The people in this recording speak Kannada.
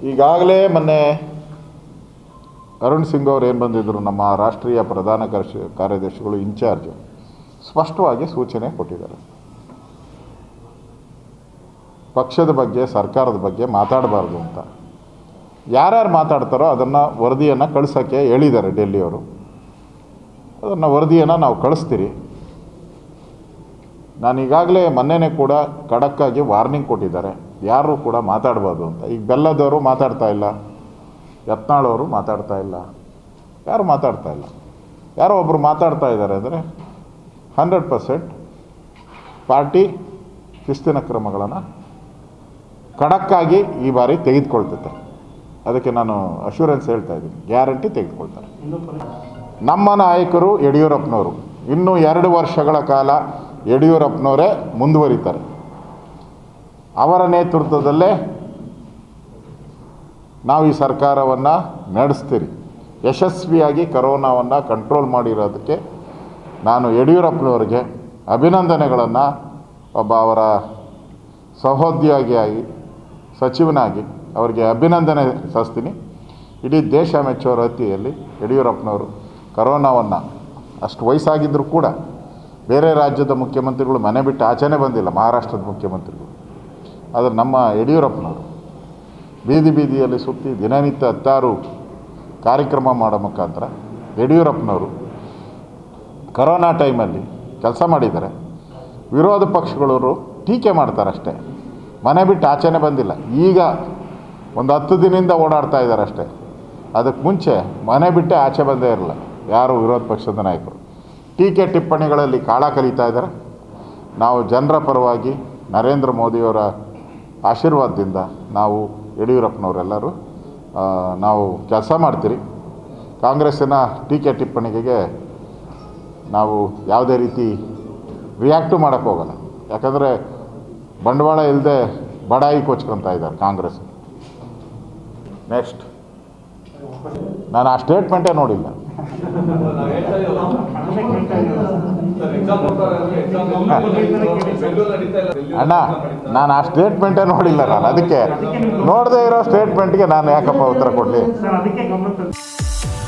ಈಗಾಗಲೇ ಮೊನ್ನೆ ಅರುಣ್ ಸಿಂಗ್ ಅವರು ಏನು ಬಂದಿದ್ದರು ನಮ್ಮ ರಾಷ್ಟ್ರೀಯ ಪ್ರಧಾನ ಕಾರ್ಶ- ಕಾರ್ಯದರ್ಶಿಗಳು ಇನ್ಚಾರ್ಜ್ ಸ್ಪಷ್ಟವಾಗಿ ಸೂಚನೆ ಕೊಟ್ಟಿದ್ದಾರೆ ಪಕ್ಷದ ಬಗ್ಗೆ ಸರ್ಕಾರದ ಬಗ್ಗೆ ಮಾತಾಡಬಾರ್ದು ಅಂತ ಯಾರ್ಯಾರು ಮಾತಾಡ್ತಾರೋ ಅದನ್ನು ವರದಿಯನ್ನು ಕಳ್ಸೋಕ್ಕೆ ಹೇಳಿದ್ದಾರೆ ಡೆಲ್ಲಿಯವರು ಅದನ್ನು ವರದಿಯನ್ನು ನಾವು ಕಳಿಸ್ತೀರಿ ನಾನು ಈಗಾಗಲೇ ಮೊನ್ನೆನೇ ಕೂಡ ಖಡಕ್ಕಾಗಿ ವಾರ್ನಿಂಗ್ ಕೊಟ್ಟಿದ್ದಾರೆ ಯಾರು ಕೂಡ ಮಾತಾಡ್ಬಾರ್ದು ಅಂತ ಈಗ ಬೆಲ್ಲದವರು ಮಾತಾಡ್ತಾ ಇಲ್ಲ ಯತ್ನಾಳವರು ಮಾತಾಡ್ತಾ ಇಲ್ಲ ಯಾರು ಮಾತಾಡ್ತಾ ಇಲ್ಲ ಯಾರೋ ಒಬ್ಬರು ಮಾತಾಡ್ತಾ ಇದ್ದಾರೆ ಅಂದರೆ ಹಂಡ್ರೆಡ್ ಪರ್ಸೆಂಟ್ ಪಾರ್ಟಿ ಶಿಸ್ತಿನ ಕ್ರಮಗಳನ್ನು ಖಡಕ್ಕಾಗಿ ಈ ಬಾರಿ ತೆಗೆದುಕೊಳ್ತೈತೆ ಅದಕ್ಕೆ ನಾನು ಅಶ್ಯೂರೆನ್ಸ್ ಹೇಳ್ತಾ ಇದ್ದೀನಿ ಗ್ಯಾರಂಟಿ ತೆಗೆದುಕೊಳ್ತಾರೆ ನಮ್ಮ ನಾಯಕರು ಯಡಿಯೂರಪ್ಪನವರು ಇನ್ನೂ ಎರಡು ವರ್ಷಗಳ ಕಾಲ ಯಡಿಯೂರಪ್ಪನವರೇ ಮುಂದುವರಿತಾರೆ ಅವರ ನೇತೃತ್ವದಲ್ಲೇ ನಾವು ಈ ಸರ್ಕಾರವನ್ನು ನಡೆಸ್ತೀರಿ ಯಶಸ್ವಿಯಾಗಿ ಕರೋನಾವನ್ನು ಕಂಟ್ರೋಲ್ ಮಾಡಿರೋದಕ್ಕೆ ನಾನು ಯಡಿಯೂರಪ್ಪನವರಿಗೆ ಅಭಿನಂದನೆಗಳನ್ನು ಒಬ್ಬ ಅವರ ಸಹೋದ್ಯೋಗಿಯಾಗಿ ಸಚಿವನಾಗಿ ಅವರಿಗೆ ಅಭಿನಂದನೆ ಸಲ್ಲಿಸ್ತೀನಿ ಇಡೀ ದೇಶ ಮೆಚ್ಚುವ ರೀತಿಯಲ್ಲಿ ಯಡಿಯೂರಪ್ಪನವರು ಕರೋನಾವನ್ನು ಅಷ್ಟು ವಯಸ್ಸಾಗಿದ್ದರೂ ಕೂಡ ಬೇರೆ ರಾಜ್ಯದ ಮುಖ್ಯಮಂತ್ರಿಗಳು ಮನೆ ಬಿಟ್ಟು ಆಚೆನೇ ಬಂದಿಲ್ಲ ಮಹಾರಾಷ್ಟ್ರದ ಮುಖ್ಯಮಂತ್ರಿಗಳು ಆದರೆ ನಮ್ಮ ಯಡಿಯೂರಪ್ಪನವರು ಬೀದಿ ಬೀದಿಯಲ್ಲಿ ಸುತ್ತಿ ದಿನನಿತ್ಯ ಹತ್ತಾರು ಕಾರ್ಯಕ್ರಮ ಮಾಡೋ ಮುಖಾಂತರ ಯಡಿಯೂರಪ್ಪನವರು ಕರೋನಾ ಟೈಮಲ್ಲಿ ಕೆಲಸ ಮಾಡಿದ್ದಾರೆ ವಿರೋಧ ಪಕ್ಷಗಳವರು ಟೀಕೆ ಮಾಡ್ತಾರೆ ಅಷ್ಟೇ ಮನೆ ಬಿಟ್ಟು ಆಚೆನೇ ಬಂದಿಲ್ಲ ಈಗ ಒಂದು ಹತ್ತು ದಿನದಿಂದ ಓಡಾಡ್ತಾ ಇದ್ದಾರೆ ಅಷ್ಟೇ ಅದಕ್ಕೆ ಮುಂಚೆ ಮನೆ ಬಿಟ್ಟೇ ಆಚೆ ಬಂದೇ ಇರಲ್ಲ ಯಾರು ವಿರೋಧ ಪಕ್ಷದ ನಾಯಕರು ಟೀಕೆ ಟಿಪ್ಪಣಿಗಳಲ್ಲಿ ಕಾಳ ಕಲಿತಾ ಇದ್ದಾರೆ ನಾವು ಜನರ ಪರವಾಗಿ ನರೇಂದ್ರ ಮೋದಿಯವರ ಆಶೀರ್ವಾದದಿಂದ ನಾವು ಯಡಿಯೂರಪ್ಪನವರೆಲ್ಲರೂ ಆ, ನಾವು ಕೆಲಸ ಮಾಡ್ತೀರಿ ಕಾಂಗ್ರೆಸ್ಸಿನ ಟೀಕೆ ಟಿಪ್ಪಣಿಗೆ ನಾವು ಯಾವುದೇ ರೀತಿ ರಿಯಾಕ್ಟು ಮಾಡೋಕ್ಕೆ ಹೋಗಲ್ಲ ಯಾಕಂದರೆ ಬಂಡವಾಳ ಇಲ್ಲದೆ ಬಡಾಯಿ ಕೊಚ್ಕೊತಾ ಇದ್ದಾರೆ ಕಾಂಗ್ರೆಸ್ ನೆಕ್ಸ್ಟ್ ನಾನು ಆ ಸ್ಟೇಟ್ಮೆಂಟೇ ನೋಡಿಲ್ಲ ಅಣ್ಣ ನಾನು ಆ ಸ್ಟೇಟ್ಮೆಂಟೇ ನೋಡಿಲ್ಲ ನಾನು ಅದಕ್ಕೆ ನೋಡದೇ ಇರೋ ಸ್ಟೇಟ್ಮೆಂಟ್ಗೆ ನಾನು ಯಾಕಪ್ಪ ಉತ್ತರ ಕೊಡಲಿ ಸರ್ ಅದಕ್ಕೆ ಗಮನ ತಂದು